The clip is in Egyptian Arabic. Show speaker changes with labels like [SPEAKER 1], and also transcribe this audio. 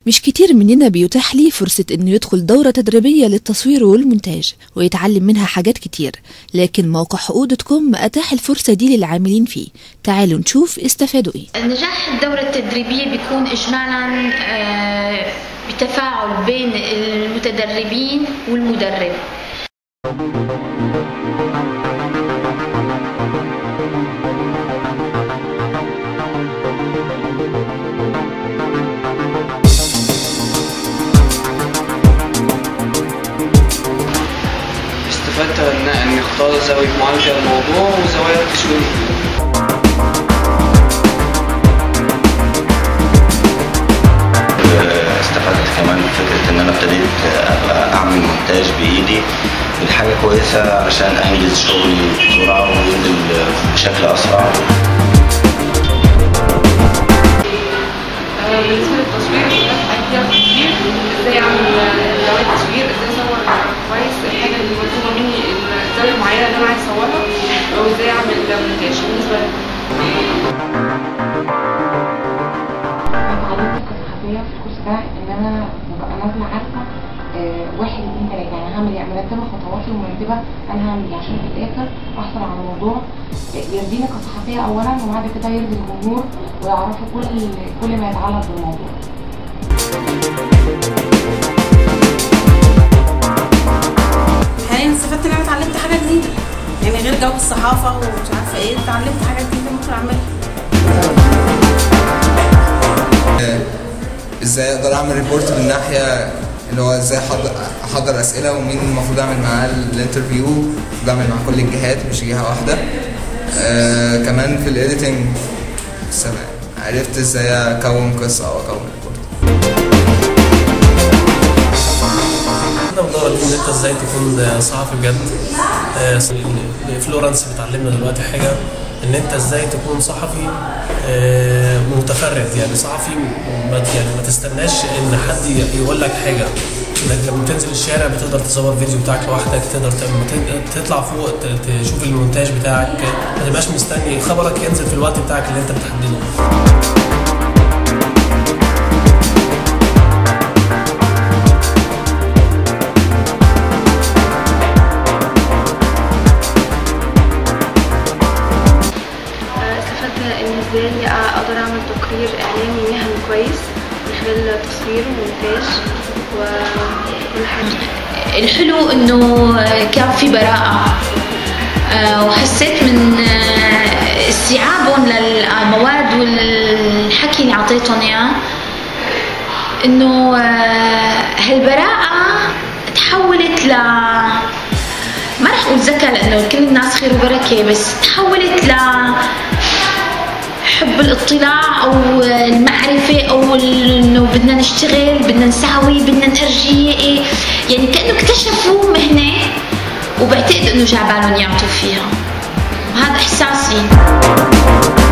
[SPEAKER 1] مش كتير مننا بيتاح ليه فرصة إنه يدخل دورة تدريبية للتصوير والمونتاج ويتعلم منها حاجات كتير لكن موقع حقوق دوت كوم أتاح الفرصة دي للعاملين فيه تعالوا نشوف استفادوا إيه
[SPEAKER 2] نجاح الدورة التدريبية بيكون إجمالا آه، بتفاعل بين المتدربين والمدرب
[SPEAKER 3] استفدت ان ان اختار زاويه معالجه الموضوع وزوايا التشويه
[SPEAKER 4] استفدت كمان من فكرة إن أنا ابتديت أبقى أعمل مونتاج بإيدي دي حاجة كويسة علشان أنجز شغلي بسرعة وينزل بشكل أسرع
[SPEAKER 5] بالنسبه للتصوير اكيد فيها تصوير ازاي اعمل زوايا تصوير ازاي اصور كويس الحاجه اللي مطلوبه مني الزاويه المعينه اللي انا عايز اصورها او ازاي اعمل مونتاج بالنسبه لي
[SPEAKER 6] اتعلمت الصحفية في الكورس ده ان انا ببقى نازلة عارفة آه، واحد اتنين تلاتة يعني هعمل ايه مرتبة خطواتي ومرتبة انا هعمل ايه عشان في الاخر احصل على موضوع يرضيني كصحفية اولا وبعد كده يرضي الجمهور ويعرفوا كل كل ما يتعلق بالموضوع
[SPEAKER 7] حاليا استفدت ان انا اتعلمت حاجه جديده يعني غير جو الصحافه ومش عارفه ايه اتعلمت حاجه جديده ممكن اعملها
[SPEAKER 8] ازاي اقدر اعمل ريبورت من ناحيه اللي هو ازاي احضر احضر اسئله ومين المفروض اعمل معاه الانترفيو المفروض اعمل مع كل الجهات مش جهه واحده آه كمان في الايديتنج عرفت ازاي اكون قصه او اكون ريبورت
[SPEAKER 9] احنا بندور ان انت ازاي تكون صحفي بجد آه، فلورنس بتعلمنا دلوقتي حاجه ان انت ازاي تكون صحفي آه، متفرد يعني صحفي ما يعني ما تستناش ان حد يقول لك حاجه انك لما تنزل الشارع بتقدر تصور فيديو بتاعك لوحدك تقدر تعمل- ت- تطلع فوق ت- تشوف المونتاج بتاعك ما تبقاش مستني خبرك ينزل في الوقت بتاعك اللي انت بتحدده
[SPEAKER 5] استفدت ان ازاي اقدر اعمل تقرير اعلامي مهني كويس من خلال تصوير ومونتاج وكل حاجه
[SPEAKER 2] الحلو انه كان في براءة آه، وحسيت من آه، استيعابهم للمواد والحكي اللي اعطيتهم اياه انه آه، هالبراءة تحولت ل ما رح اقول ذكاء لانه كل الناس خير وبركة بس تحولت ل حب الاطلاع او المعرفه او ال- انه بدنا نشتغل بدنا نساوي بدنا نرجي إيه يعني كانه اكتشفوا مهنه وبعتقد انه جعبالهم يعطوا فيها وهذا احساسي